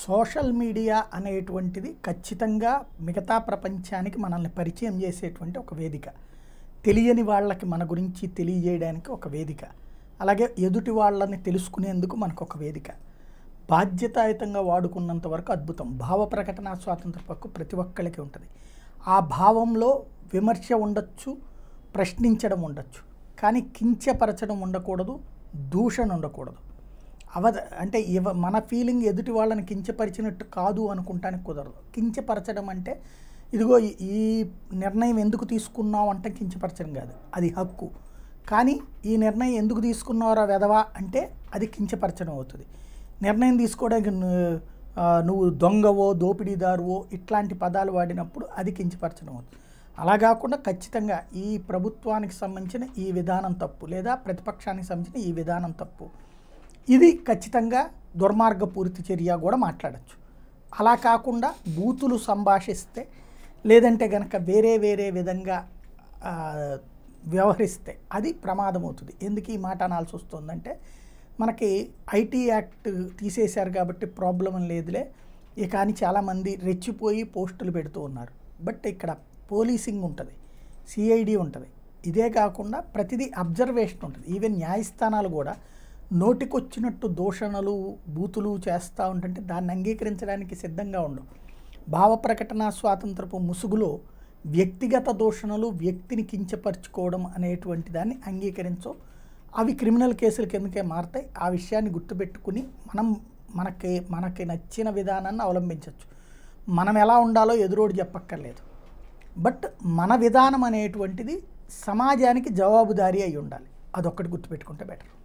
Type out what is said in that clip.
social media అనేటువంటిది ఖచ్చితంగా మిగతా ప్రపంచానికి మనల్ని పరిచయం చేసేటువంటి ఒక వేదిక తెలియని వాళ్ళకి మన గురించి తెలియజేయడానికి ఒక వేదిక అలాగే ఎదుటి వాళ్ళని తెలుసుకునేందుకు మనకు ఒక వేదిక బాధ్యతాయుతంగా వాడుకున్నంత వరకు అద్భుతం భావ ప్రకటన స్వాతంత్ర హక్కు ప్రతి ఒక్కరికి ఉంటుంది ఆ భావంలో విమర్శ ఉండొచ్చు ప్రశ్నించడం ఉండొచ్చు కానీ కించపరచడం ఉండకూడదు దూషణ ఉండకూడదు అవద అంటే ఇవ మన ఫీలింగ్ ఎదుటి వాళ్ళని కించపరిచినట్టు కాదు అనుకుంటానికి కుదరదు కించపరచడం అంటే ఇదిగో ఈ- ఈ నిర్ణయం ఎందుకు తీసుకున్నావు అంటే కించపరచడం కాదు అది హక్కు కానీ ఈ నిర్ణయం ఎందుకు తీసుకున్నారా వెధవా అంటే అది కించపరచడం అవుతుంది నిర్ణయం తీసుకోవడానికి ను- ఆ, నువ్వు దొంగవో దోపిడీదారువో ఇట్లాంటి పదాలు వాడినప్పుడు అది కించపరచడం అవుతుంది అలా కాకుండా ఖచ్చితంగా ఈ ప్రభుత్వానికి సంబంధించిన ఈ విధానం తప్పు లేదా ప్రతిపక్షానికి సంబంధించిన ఈ విధానం తప్పు ఇది ఖచ్చితంగా దుర్మార్గపూరిత చర్య కూడా మాట్లాడచ్చు అలా కాకుండా బూతులు సంభాషిస్తే లేదంటే గనక వేరే వేరే విధంగా ఆ, వ్యవహరిస్తే అది ప్రమాదం అవుతుంది ఎందుకు ఈ మాట అనాల్సి వస్తుందంటే మనకి ఐటీ యాక్ట్ తీసేశారు కాబట్టి ప్రాబ్లం లేదులే ఇక కానీ చాలామంది రెచ్చిపోయి పోస్టులు పెడుతూ ఉన్నారు బట్ ఇక్కడ పోలీసింగ్ ఉంటుంది సిఐడి ఉంటుంది ఇదే కాకుండా ప్రతిదీ అబ్జర్వేషన్ ఉంటుంది ఈవెన్ న్యాయస్థానాలు కూడా నోటికొచ్చినట్టు దూషణలు బూతులు చేస్తూ ఉంటుంటే దాన్ని అంగీకరించడానికి సిద్ధంగా ఉండవు భావ ప్రకటన స్వాతంత్రపు ముసుగులో వ్యక్తిగత దూషణలు వ్యక్తిని కించపరుచుకోవడం అనేటువంటి దాన్ని అంగీకరించవు అవి క్రిమినల్ కేసుల కిందకే మారతాయి ఆ విషయాన్ని గుర్తుపెట్టుకుని మనం మనకి మనకి నచ్చిన విధానాన్ని అవలంబించవచ్చు మనం ఎలా ఉండాలో ఎదురోడు చెప్పక్కర్లేదు బట్ మన విధానం అనేటువంటిది సమాజానికి జవాబుదారీ అయి ఉండాలి అదొక్కటి గుర్తుపెట్టుకుంటే బెటర్